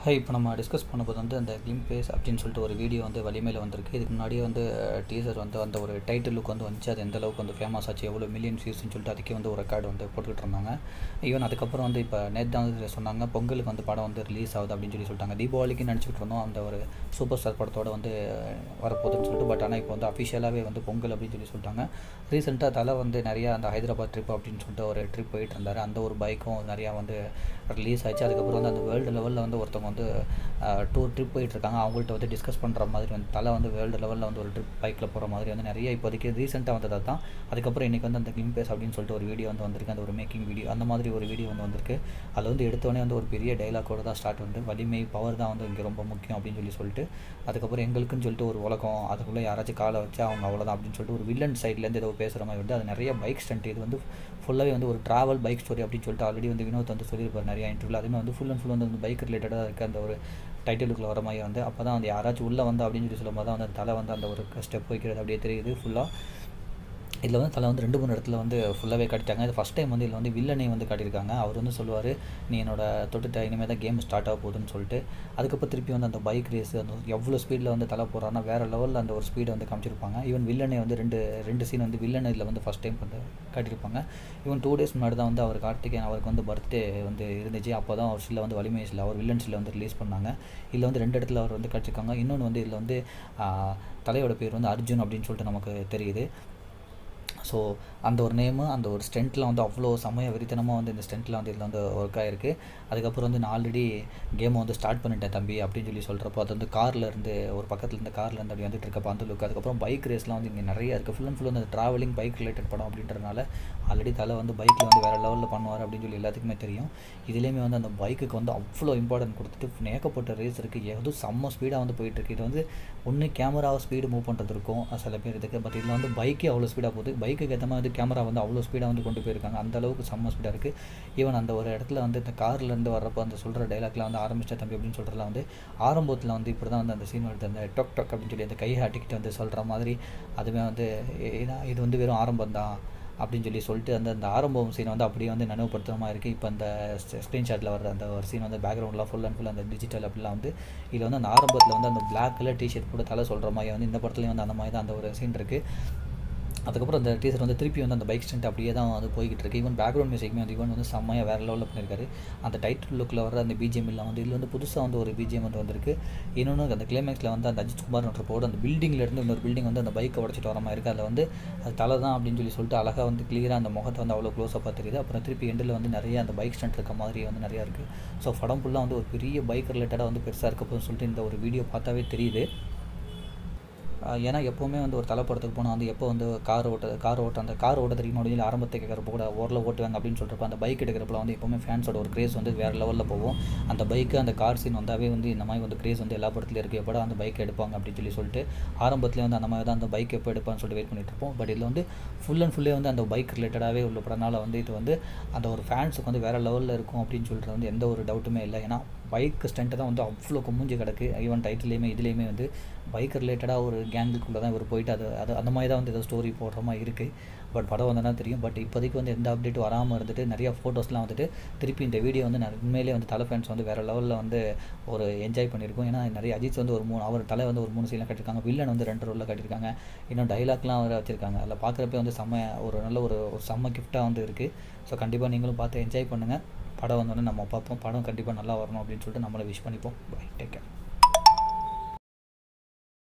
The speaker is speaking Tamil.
ஹாய் இப்போ நம்ம டிஸ்கஸ் பண்ணும்போது வந்து அந்த கிளிம்பேஸ் அப்படின்னு சொல்லிட்டு ஒரு வீடியோ வந்து வலிமையில் வந்திருக்கு இதுக்கு முன்னாடியே வந்து டீசர் வந்து அந்த ஒரு டைட்டில் லுக் வந்து வந்துச்சு அது எந்த அளவுக்கு வந்து ஃபேமஸ் ஆச்சு எவ்வளோ மில்லியன் வியூஸ்னு சொல்லிட்டு அதுக்கே வந்து ஒரு ரெக்கார்டு வந்து போட்டுக்கிட்டு இருந்தாங்க ஈவன் அதுக்கப்புறம் வந்து இப்போ நேற்று தான் வந்து சொன்னாங்க பொங்கலுக்கு வந்து படம் வந்து ரிலீஸ் ஆகுது அப்படின்னு சொல்லி சொல்லிட்டாங்க தீபாவளிக்கு நினச்சிக்கிட்டு இருந்தோம் அந்த ஒரு சூப்பர் ஸ்டார் படத்தோட வந்து வரப்போகுதுன்னு சொல்லிட்டு பட் ஆனால் இப்போ வந்து அஃபிஷியலாகவே வந்து பொங்கல் அப்படின்னு சொல்லி சொல்லிட்டாங்க ரீசெண்டாக தலை வந்து நிறையா அந்த ஹைதராபாத் ட்ரிப் அப்படின்னு சொல்லிட்டு ஒரு ட்ரிப் போயிட்டு இருந்தார் அந்த ஒரு பைக்கும் நிறையா வந்து ரிலீஸ் ஆச்சு அதுக்கப்புறம் வந்து அந்த வேர்ல்டு லெவலில் வந்து ஒருத்தவங்க வந்து டூர் ட்ரிப் போயிட்டுருக்காங்க அவங்கள்ட்ட வந்து டிஸ்கஸ் பண்ணுற மாதிரி வந்து தலை வந்து வேர்ல்டு லெவலில் வந்து ஒரு ட்ரிப் பைக்கில் போகிற மாதிரி வந்து நிறைய இப்போதைக்கு ரீசெண்டாக வந்தது தான் அதுக்கப்புறம் இன்றைக்கி வந்து அந்த கிளிம்பேஸ் அப்படின்னு சொல்லிட்டு ஒரு வீடியோ வந்து வந்திருக்கு அந்த ஒரு மேக்கிங் வீடியோ அந்த மாதிரி ஒரு வீடியோ வந்து வந்திருக்கு அதில் வந்து எடுத்தோடனே வந்து ஒரு பெரிய டைலாக்கோட தான் ஸ்டார்ட் வந்து வலிமை பவர் தான் வந்து இங்கே ரொம்ப முக்கியம் அப்படின்னு சொல்லி சொல்லிட்டு அதுக்கப்புறம் எங்களுக்குன்னு சொல்லிட்டு ஒரு உலகம் அதுக்குள்ளே யாராச்சும் காலை வச்சா அவங்க அவ்வளோதான் அப்படின்னு சொல்லிட்டு ஒரு வில்லன் சைட்லேருந்து ஏதோ பேசுகிற மாதிரி வந்து அது நிறைய பைக் ஸ்டண்ட் இது வந்து ஃபுல்லாகவே வந்து ஒரு ட்ராவல் பைக் ஸ்டோரி அப்படின்னு சொல்லிட்டு ஆல்ரெடி வந்து வினோத் வந்து சொல்லியிருப்பார் நிறைய இன்டர்வியூவில் அதுவுமே வந்து ஃபுல் அண்ட் ஃபுல் வந்து பைக் ரிலேட்டடாக இருக்க அந்த ஒரு டைட்டிலுக்குள்ள வர மாதிரி வந்து அப்போ தான் வந்து யாராச்சும் உள்ளே வந்து அப்படின்னு சொல்லி சொல்லும்போது தான் வந்து அந்த தலை வந்து அந்த ஒரு ஸ்டெப் வைக்கிறது அப்படியே தெரியுது ஃபுல்லாக இதில் வந்து தலை வந்து ரெண்டு மூணு இடத்துல வந்து ஃபுல்லாகவே காட்டிட்டாங்க இது ஃபஸ்ட் டைம் வந்து இதில் வந்து வில்லனை வந்து காட்டியிருக்காங்க அவர் வந்து சொல்லுவார் நீ என்னோட தொட்டுட்ட இனிமேல் தான் கேம் ஸ்டார்ட் ஆக போகுதுன்னு சொல்லிட்டு அதுக்கப்புறம் திருப்பி வந்து அந்த பைக் ரேஸ் அந்த எவ்வளோ ஸ்பீடில் வந்து தலை போகிறான்னா வேறு லெவலில் அந்த ஒரு ஸ்பீடை வந்து காமிச்சிருப்பாங்க ஈவன் வில்லனை வந்து ரெண்டு ரெண்டு சீன் வந்து வில்லன் இதில் வந்து ஃபஸ்ட் டைம் வந்து காட்டியிருப்பாங்க ஈவன் டூ டேஸ் முன்னாடி தான் வந்து அவர் கார்த்திகேயன் அவருக்கு வந்து பர்த்டே வந்து இருந்துச்சு அப்போ தான் அவர் சில வந்து வலிமை சில அவர் வில்லன்ஸில் வந்து ரிலீஸ் பண்ணாங்க இதில் வந்து ரெண்டு இடத்துல அவர் வந்து காட்டியிருக்காங்க இன்னொன்று வந்து இதில் வந்து தலையோட பேர் வந்து அர்ஜுன் அப்படின்னு சொல்லிட்டு நமக்கு தெரியுது ஸோ அந்த ஒரு நேமு அந்த ஒரு ஸ்டென்ட்டில் வந்து அவ்வளோ செம்மையாக வெறித்தனமாக வந்து இந்த ஸ்டென்ட்டில் வந்து இதில் வந்து ஒர்க் ஆகிருக்கு அதுக்கப்புறம் வந்து நான் ஆல்ரெடி கேமை வந்து ஸ்டார்ட் பண்ணிட்டேன் தம்பி அப்படின்னு சொல்லி சொல்கிறப்போ அது வந்து காரில் இருந்து ஒரு பக்கத்தில் இருந்து காரில் இருந்து அப்படி வந்துட்டு இருக்கப்போ அந்த லுக் அதுக்கப்புறம் பைக் ரேஸ்லாம் வந்து இங்கே நிறைய இருக்குது ஃபுல் அண்ட் ஃபுல் வந்து ட்ராவலிங் பைக் ரிலேட்டட் படம் அப்படின்றனால ஆல்ரெடி தலை வந்து பைக்கில் வந்து வேறு லெவலில் பண்ணுவார் அப்படின்னு சொல்லி எல்லாத்துக்குமே தெரியும் இதுலேயுமே வந்து அந்த பைக்குக்கு வந்து அவ்வளோ இம்பார்ட்டன்ட் கொடுத்துட்டு ஏகப்பட்ட ரேஸ் இருக்குது எதுவும் செம்ம ஸ்பீடாக வந்து போயிட்டுருக்கு இது வந்து ஒன்று கேமராவை ஸ்பீடு மூவ் பண்ணுறது இருக்கும் சில பேர் இதுக்கு பட் இதில் வந்து பைக்கே அவ்வளோ ஸ்பீடாக போகுது பைக்குக்கு ஏற்ற மாதிரி கேமரா வந்து அவ்வளோ ஸ்பீடாக வந்து கொண்டு போயிருக்காங்க அந்த அளவுக்கு செம்ம ஸ்பீடாக இருக்குது ஈவன் அந்த ஒரு இடத்துல வந்து இந்த கார்லேருந்து வர்றப்போ அந்த சொல்கிற டைலாக்லாம் வந்து ஆரம்பிச்ச தம்பி அப்படின்னு சொல்கிறதுலாம் வந்து ஆரம்பத்தில் வந்து இப்படி தான் வந்து அந்த சீன் எடுத்து அந்த டொக் டொக் அப்படின்னு சொல்லி அந்த கையை ஆட்டிக்கிட்டு வந்து சொல்கிற மாதிரி அதுவுமே வந்து இது வந்து வெறும் ஆரம்பம் தான் அப்படின்னு சொல்லி சொல்லிட்டு அந்த அந்த ஆரம்பம் சீன் வந்து அப்படியே வந்து நினைவுபடுத்துகிற மாதிரி இருக்குது இப்போ அந்த ஸ்க்ரீன்ஷாட்டில் வர அந்த ஒரு சீன் வந்து பேக்ரவுண்டில் ஃபுல் அண்ட் ஃபுல் அந்த டிஜிட்டல் அப்படிலாம் வந்து இதில் வந்து அந்த ஆரம்பத்தில் வந்து அந்த பிளாக் கலர் டிஷர்ட் கூட தலை சொல்கிற மாதிரி வந்து இந்த படத்துலேயும் வந்து அந்த மாதிரி தான் அந்த ஒரு சீன் இருக்குது அதுக்கப்புறம் அந்த டீசர் வந்து திருப்பி வந்து அந்த பைக் ஸ்டண்ட் அப்படியே தான் வந்து போய்கிட்டு இருக்கு ஈவன் பேக்ரவுண்ட் மியூசிக்மே வந்து ஈவன் வந்து செம்மையாக வேறு லெவலில் பண்ணியிருக்காரு அந்த டைட்டில் லுக்கில் வர அந்த பிஜிஎம் இல்லை வந்து இதில் வந்து புதுசாக வந்து ஒரு பிஜிஎம் வந்து வந்திருக்கு இன்னொன்று அந்த கிளைமேக்ஸில் வந்து அந்த அஜித் குமார் என்ற போடு அந்த பில்டிங்லேருந்து இன்னொரு பில்டிங் வந்து அந்த பைக்கை உடச்சிட்டு வர மாதிரி இருக்குது அதில் வந்து அது தலை தான் அப்படின்னு சொல்லி சொல்லிட்டு அழகாக வந்து கிளியராக அந்த முகத்தை வந்து அவ்வளோ க்ளோஸாக தெரியுது அப்புறம் திருப்பி எண்டில் வந்து நிறைய அந்த பைக் ஸ்டண்ட் இருக்க மாதிரி வந்து நிறையா இருக்குது ஸோ படம் ஃபுல்லாக வந்து ஒரு பெரிய பைக் ரிலேட்டடாக வந்து பெருசாக இருக்க போதுன்னு சொல்லிட்டு இந்த ஒரு வீடியோ பார்த்தாவே தெரியுது ஏன்னா எப்போவுமே வந்து ஒரு தலைப்படத்துக்கு போனால் வந்து எப்போ வந்து கார் ஓட்ட கார் ஓட்ட அந்த கார் ஓட்ட தெரியுமா அப்படின்னு ஆரம்பத்தை கேட்குறப்ப கூட ஓரில் ஓட்டுவாங்க அப்படின்னு சொல்கிறப்ப அந்த பைக் எடுக்கிறப்பல வந்து எப்போவுமே ஃபேன்ஸோட ஒரு கிரேஸ் வந்து வேறு லெவலில் போகும் அந்த பைக்கு அந்த கார் சீன் வந்தாவே வந்து இந்த மாதிரி வந்து கிரேஸ் வந்து எல்லா படத்துலையும் இருக்குது எப்போ அந்த பைக் எடுப்பாங்க அப்படின்னு சொல்லி சொல்லிட்டு ஆரம்பத்துலேயே வந்து அந்த மாதிரி தான் அந்த பைக் எப்போ எடுப்பான்னு சொல்லிட்டு வெயிட் பண்ணிட்டு இருப்போம் பட் இதில் வந்து ஃபுல் அண்ட் ஃபுல்லே வந்து அந்த பைக் ரிலேட்டடாகவே உள்ள படனால வந்து இது வந்து அந்த ஒரு ஃபேன்ஸுக்கு வந்து வேறு லெவலில் இருக்கும் அப்படின்னு சொல்லிட்டு வந்து எந்த ஒரு டவுட்டுமே இல்லை ஏன்னா பைக் ஸ்டண்ட்டு தான் வந்து அவ்வளோ குமிஞ்சு கிடக்கு ஈவன் டைட்டிலையுமே இதுலேயுமே வந்து பைக் ரிலேட்டடாக ஒரு கேங்குக்குள்ளே தான் இவர் போயிட்டு அது அது அந்த மாதிரி தான் வந்து ஏதோ ஸ்டோரி போடுற மாதிரி இருக்குது பட் படம் வந்தனா தெரியும் பட் இப்போதைக்கு வந்து எந்த அப்டேட் வராமல் இருந்துட்டு நிறைய ஃபோட்டோஸ்லாம் வந்துட்டு திருப்பி இந்த வீடியோ வந்து உண்மையிலே வந்து தலை ஃபேன்ஸ் வந்து வேறு லெவலில் வந்து ஒரு என்ஜாய் பண்ணியிருக்கோம் ஏன்னா நிறைய அஜித் வந்து ஒரு மூணு அவர் தலை வந்து ஒரு மூணு சீனில் கட்டியிருக்காங்க வில்லன் வந்து ரெண்டு ரோலில் கட்டியிருக்காங்க இன்னும் டைலாக்லாம் அவர் வச்சுருக்காங்க அதில் பார்க்குறப்ப வந்து செம்ம ஒரு நல்ல ஒரு ஒரு செம்ம கிஃப்ட்டாக வந்து இருக்குது ஸோ கண்டிப்பாக நீங்களும் பார்த்து என்ஜாய் பண்ணுங்கள் படம் வந்தோடனே நம்ம பார்ப்போம் படம் கண்டிப்பாக நல்லா வரணும் அப்படின்னு சொல்லிட்டு நம்மளை விஷ் பண்ணிப்போம் பை டேக் கேர்